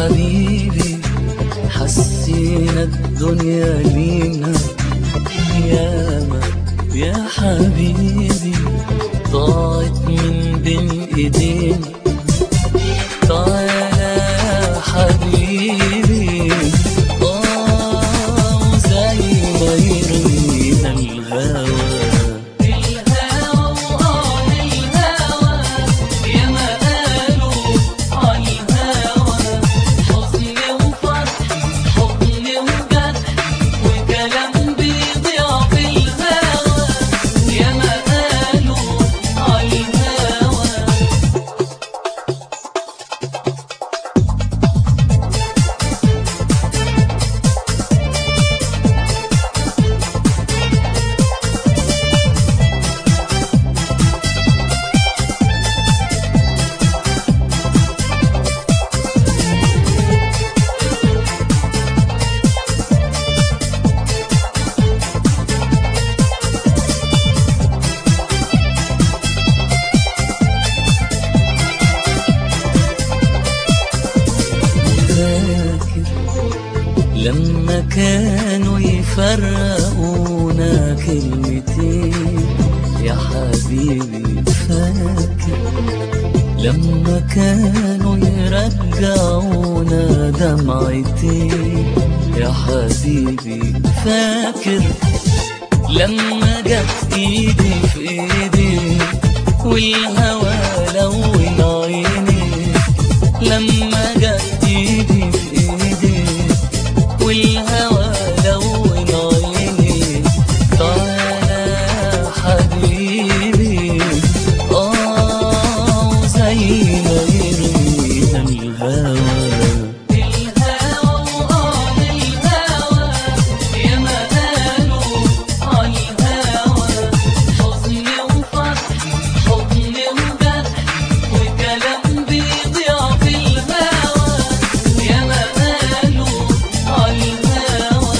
حبيبي حسينا الدنيا لينا ياما يا حبيبي ضاعت من بين ايدينا تعالى يا حبيبي اه زي ما يرمينا الهوى الهوى وآه الهوى يا ما قالوا عالهوى حزن وفرح حضن وجرح وكلام بيضيع في الهوى يا ما قالوا عالهوى فاكر لما كانوا يفرقونا كلمتين يا حبيبي فاكر لما كانوا يرجعونا دمعتين يا حبيبي فاكر لما جت ايدي في ايدي والهوى لون عيني لما جت ايدي في ايدي والهوى لون عيني تعالى يا حبيبي اه زي ما يرمينا الهوى الهوى وآه الهوى يا ما قالوا عالهوى حزن وفرح حضن وجرح وكلام بيضيع في الهوى يا ما قالوا عالهوى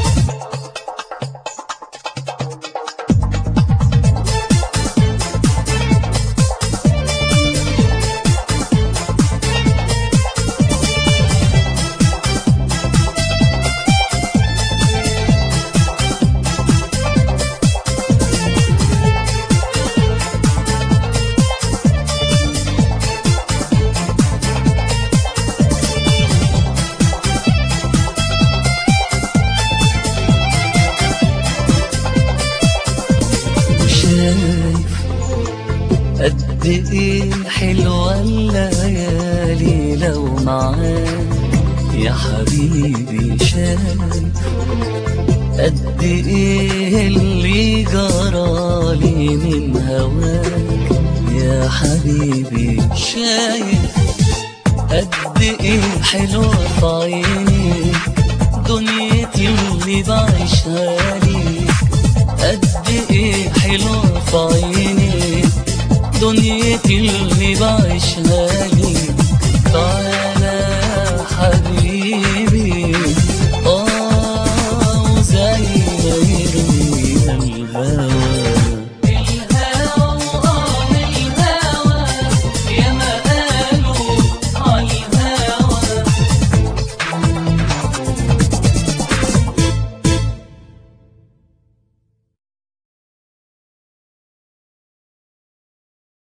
شايف قد ايه حلوة الليالي لو معاك يا حبيبي شايف قد ايه اللي جرالي من هواك يا حبيبي شايف قد ايه حلوة في عينيك دنيتي اللي بعيشها ليك قد ايه حلوة في عيني دنيتي اللي بعيشها لي